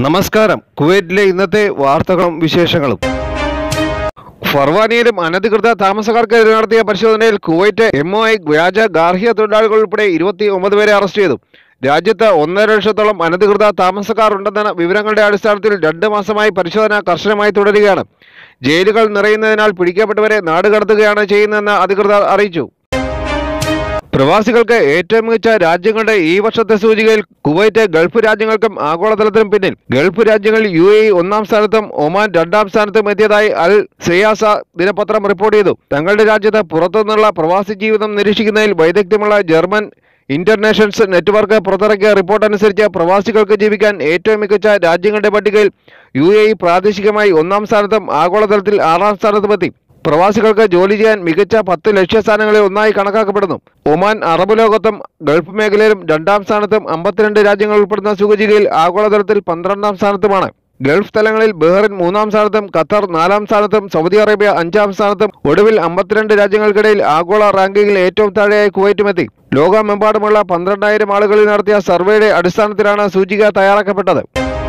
നമസ്കാരം കുവൈറ്റിലെ ഇന്നത്തെ വാർത്തകളും വിശേഷങ്ങളും ഫർവാനിയിലും അനധികൃത താമസക്കാർക്കെതിരെ നടത്തിയ പരിശോധനയിൽ കുവൈറ്റ് എം ഒ ഐ വ്യാജ ഗാർഹിക തൊഴിലാളികൾ ഉൾപ്പെടെ ഇരുപത്തി ഒമ്പത് പേരെ അറസ്റ്റ് ചെയ്തു രാജ്യത്ത് ഒന്നര ലക്ഷത്തോളം അനധികൃത താമസക്കാർ ഉണ്ടെന്ന വിവരങ്ങളുടെ അടിസ്ഥാനത്തിൽ രണ്ട് മാസമായി പരിശോധന കർശനമായി തുടരുകയാണ് ജയിലുകൾ നിറയുന്നതിനാൽ പിടിക്കപ്പെട്ടവരെ നാടുകടത്തുകയാണ് ചെയ്യുന്നതെന്ന് അധികൃതർ അറിയിച്ചു പ്രവാസികൾക്ക് ഏറ്റവും മികച്ച രാജ്യങ്ങളുടെ ഈ വർഷത്തെ സൂചികയിൽ കുവൈറ്റ് ഗൾഫ് രാജ്യങ്ങൾക്കും ആഗോളതലത്തിലും പിന്നിൽ ഗൾഫ് രാജ്യങ്ങൾ യു എ ഒന്നാം സ്ഥാനത്തും ഒമാൻ രണ്ടാം സ്ഥാനത്തും എത്തിയതായി അൽ സിയാസ ദിനപത്രം റിപ്പോർട്ട് ചെയ്തു തങ്ങളുടെ രാജ്യത്ത് പുറത്തുനിന്നുള്ള പ്രവാസി ജീവിതം നിരീക്ഷിക്കുന്നതിൽ വൈദഗ്ധ്യമുള്ള ജർമ്മൻ ഇന്റർനാഷണൽസ് നെറ്റ്വർക്ക് പുറത്തിറക്കിയ റിപ്പോർട്ട് അനുസരിച്ച് പ്രവാസികൾക്ക് ജീവിക്കാൻ ഏറ്റവും മികച്ച രാജ്യങ്ങളുടെ പട്ടികയിൽ യു എ ഇ പ്രാദേശികമായി ഒന്നാം സ്ഥാനത്തും ആഗോളതലത്തിൽ ആറാം സ്ഥാനത്തുമെത്തി പ്രവാസികൾക്ക് ജോലി ചെയ്യാൻ മികച്ച പത്ത് ലക്ഷ്യസ്ഥാനങ്ങളിൽ ഒന്നായി കണക്കാക്കപ്പെടുന്നു ഒമാൻ അറബ് ലോകത്തും ഗൾഫ് മേഖലയിലും രണ്ടാം സ്ഥാനത്തും അമ്പത്തിരണ്ട് രാജ്യങ്ങൾ ഉൾപ്പെടുന്ന സൂചികയിൽ ആഗോളതലത്തിൽ പന്ത്രണ്ടാം സ്ഥാനത്തുമാണ് ഗൾഫ് തലങ്ങളിൽ ബഹ്റിൻ മൂന്നാം സ്ഥാനത്തും ഖത്തർ നാലാം സ്ഥാനത്തും സൗദി അറേബ്യ അഞ്ചാം സ്ഥാനത്തും ഒടുവിൽ അമ്പത്തിരണ്ട് രാജ്യങ്ങൾക്കിടയിൽ ആഗോള റാങ്കിങ്ങിൽ ഏറ്റവും താഴെയായി കുവൈറ്റുമെത്തി ലോകമെമ്പാടുമുള്ള പന്ത്രണ്ടായിരം ആളുകളിൽ നടത്തിയ സർവേയുടെ അടിസ്ഥാനത്തിലാണ് സൂചിക തയ്യാറാക്കപ്പെട്ടത്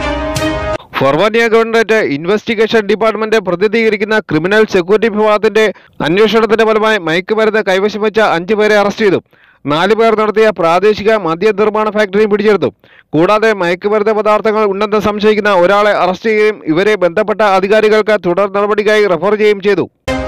ഫൊർവാനിയ ഗവൺമെന്റ് ഇൻവെസ്റ്റിഗേഷൻ ഡിപ്പാർട്ട്മെന്റ് പ്രതിനിധീകരിക്കുന്ന ക്രിമിനൽ സെക്യൂരിറ്റി വിഭാഗത്തിന്റെ അന്വേഷണത്തിന്റെ ഫലമായി മയക്കുമരുന്ന് കൈവശം വെച്ച അഞ്ചു പേരെ അറസ്റ്റ് ചെയ്തു നാല് പേർ നടത്തിയ പ്രാദേശിക മദ്യ നിർമ്മാണ ഫാക്ടറിയും പിടിച്ചെടുത്തു കൂടാതെ മയക്കുമരുന്ന് പദാർത്ഥങ്ങൾ ഉണ്ടെന്ന് സംശയിക്കുന്ന ഒരാളെ അറസ്റ്റ് ചെയ്യുകയും ഇവരെ ബന്ധപ്പെട്ട അധികാരികൾക്ക് തുടർ നടപടിക്കായി റെഫർ ചെയ്യുകയും ചെയ്തു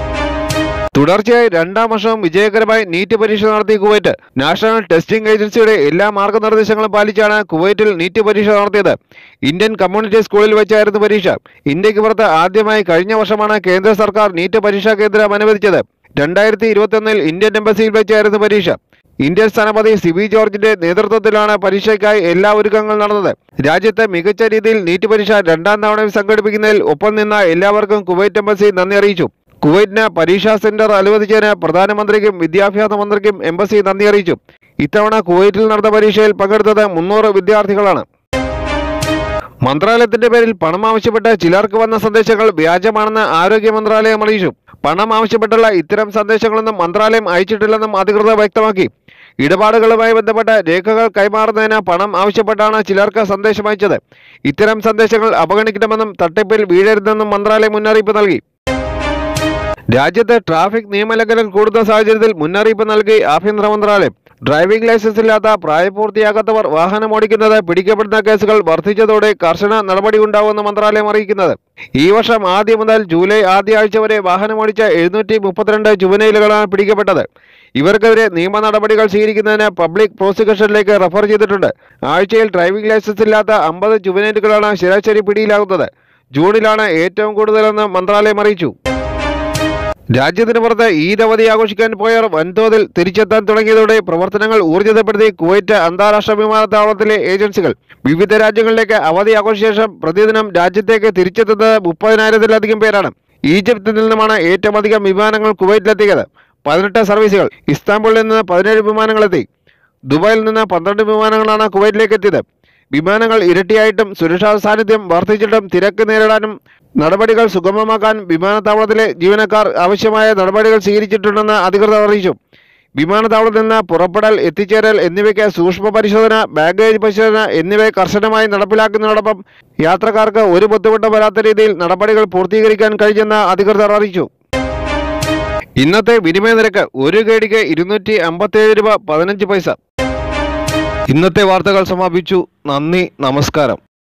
തുടർച്ചയായി രണ്ടാം വർഷവും വിജയകരമായി നീറ്റ് പരീക്ഷ നടത്തിയ കുവൈറ്റ് നാഷണൽ ടെസ്റ്റിംഗ് ഏജൻസിയുടെ എല്ലാ മാർഗനിർദ്ദേശങ്ങളും പാലിച്ചാണ് കുവൈറ്റിൽ നീറ്റ് പരീക്ഷ നടത്തിയത് ഇന്ത്യൻ കമ്മ്യൂണിറ്റി സ്കൂളിൽ വെച്ചായിരുന്നു പരീക്ഷ ഇന്ത്യക്ക് പുറത്ത് ആദ്യമായി കഴിഞ്ഞ വർഷമാണ് കേന്ദ്ര സർക്കാർ നീറ്റ് പരീക്ഷാ കേന്ദ്രം അനുവദിച്ചത് രണ്ടായിരത്തി ഇരുപത്തിയൊന്നിൽ ഇന്ത്യൻ എംബസിയിൽ വെച്ചായിരുന്നു പരീക്ഷ ഇന്ത്യൻ സ്ഥാനപതി സിബി ജോർജിന്റെ നേതൃത്വത്തിലാണ് പരീക്ഷയ്ക്കായി എല്ലാ ഒരുക്കങ്ങളും നടന്നത് രാജ്യത്തെ മികച്ച രീതിയിൽ നീറ്റ് പരീക്ഷ രണ്ടാം തവണയും സംഘടിപ്പിക്കുന്നതിൽ ഒപ്പം നിന്ന എല്ലാവർക്കും കുവൈറ്റ് എംബസി നന്ദി അറിയിച്ചു കുവൈറ്റിന് പരീക്ഷാ സെന്റർ അനുവദിച്ചതിന് പ്രധാനമന്ത്രിക്കും വിദ്യാഭ്യാസ മന്ത്രിക്കും എംബസി നന്ദി അറിയിച്ചു ഇത്തവണ കുവൈറ്റിൽ നടന്ന പരീക്ഷയിൽ പങ്കെടുത്തത് മുന്നൂറ് വിദ്യാർത്ഥികളാണ് മന്ത്രാലയത്തിന്റെ പേരിൽ പണം ആവശ്യപ്പെട്ട് ചിലർക്ക് വന്ന സന്ദേശങ്ങൾ വ്യാജമാണെന്ന് ആരോഗ്യ മന്ത്രാലയം അറിയിച്ചു പണം ആവശ്യപ്പെട്ടുള്ള ഇത്തരം സന്ദേശങ്ങളൊന്നും മന്ത്രാലയം അയച്ചിട്ടില്ലെന്നും അധികൃതർ വ്യക്തമാക്കി ഇടപാടുകളുമായി ബന്ധപ്പെട്ട രേഖകൾ കൈമാറുന്നതിന് പണം ആവശ്യപ്പെട്ടാണ് ചിലർക്ക് സന്ദേശം അയച്ചത് ഇത്തരം സന്ദേശങ്ങൾ അവഗണിക്കണമെന്നും തട്ടിപ്പിൽ വീഴരുതെന്നും മന്ത്രാലയം മുന്നറിയിപ്പ് നൽകി രാജ്യത്ത് ട്രാഫിക് നിയമലംഘനം കൂടുന്ന സാഹചര്യത്തിൽ മുന്നറിയിപ്പ് നൽകി ആഭ്യന്തര മന്ത്രാലയം ഡ്രൈവിംഗ് ലൈസൻസ് ഇല്ലാത്ത പ്രായപൂർത്തിയാകാത്തവർ വാഹനം ഓടിക്കുന്നത് പിടിക്കപ്പെടുന്ന കേസുകൾ വർദ്ധിച്ചതോടെ കർശന നടപടിയുണ്ടാവുമെന്ന് മന്ത്രാലയം അറിയിക്കുന്നത് ഈ വർഷം ആദ്യം മുതൽ ജൂലൈ ആദ്യ ആഴ്ച വരെ വാഹനമോടിച്ച എഴുന്നൂറ്റി മുപ്പത്തിരണ്ട് ജുവനൈലുകളാണ് പിടിക്കപ്പെട്ടത് ഇവർക്കെതിരെ നിയമ നടപടികൾ സ്വീകരിക്കുന്നതിന് പബ്ലിക് പ്രോസിക്യൂഷനിലേക്ക് റഫർ ചെയ്തിട്ടുണ്ട് ആഴ്ചയിൽ ഡ്രൈവിംഗ് ലൈസൻസ് ഇല്ലാത്ത അമ്പത് ജുവനൈലുകളാണ് ശരാശരി പിടിയിലാകുന്നത് ജൂണിലാണ് ഏറ്റവും കൂടുതലെന്ന് മന്ത്രാലയം അറിയിച്ചു രാജ്യത്തിന് പുറത്ത് ഈദ് അവധി ആഘോഷിക്കാൻ പോയവർ വൻതോതിൽ തിരിച്ചെത്താൻ തുടങ്ങിയതോടെ പ്രവർത്തനങ്ങൾ ഊർജിതപ്പെടുത്തി കുവൈറ്റ് അന്താരാഷ്ട്ര വിമാനത്താവളത്തിലെ ഏജൻസികൾ വിവിധ രാജ്യങ്ങളിലേക്ക് അവധി ആഘോഷ ശേഷം പ്രതിദിനം രാജ്യത്തേക്ക് തിരിച്ചെത്തുന്നത് മുപ്പതിനായിരത്തിലധികം പേരാണ് ഈജിപ്തിൽ നിന്നുമാണ് ഏറ്റവും അധികം വിമാനങ്ങൾ കുവൈറ്റിലെത്തിയത് പതിനെട്ട് സർവീസുകൾ ഇസ്താംബുളിൽ നിന്ന് പതിനേഴ് വിമാനങ്ങളെത്തി ദുബായിൽ നിന്ന് പന്ത്രണ്ട് വിമാനങ്ങളാണ് കുവൈറ്റിലേക്ക് എത്തിയത് വിമാനങ്ങൾ ഇരട്ടിയായിട്ടും സുരക്ഷാ സാന്നിധ്യം വർദ്ധിച്ചിട്ടും തിരക്ക് നേരിടാനും നടപടികൾ സുഗമമാക്കാൻ വിമാനത്താവളത്തിലെ ജീവനക്കാർ ആവശ്യമായ നടപടികൾ സ്വീകരിച്ചിട്ടുണ്ടെന്ന് അധികൃതർ അറിയിച്ചു വിമാനത്താവളത്തിൽ നിന്ന് പുറപ്പെടൽ എത്തിച്ചേരൽ എന്നിവയ്ക്ക് സൂക്ഷ്മ പരിശോധന ബാഗേജ് പരിശോധന എന്നിവ കർശനമായി നടപ്പിലാക്കുന്നതോടൊപ്പം യാത്രക്കാർക്ക് ഒരു ബുദ്ധിമുട്ടും വരാത്ത രീതിയിൽ നടപടികൾ പൂർത്തീകരിക്കാൻ കഴിഞ്ഞെന്ന് അധികൃതർ അറിയിച്ചു ഇന്നത്തെ വിനിമയ നിരക്ക് ഒരു കേടിക്ക് ഇരുന്നൂറ്റി അമ്പത്തിയേഴ് രൂപ പതിനഞ്ച് പൈസ ഇന്നത്തെ വാർത്തകൾ സമാപിച്ചു നന്ദി നമസ്കാരം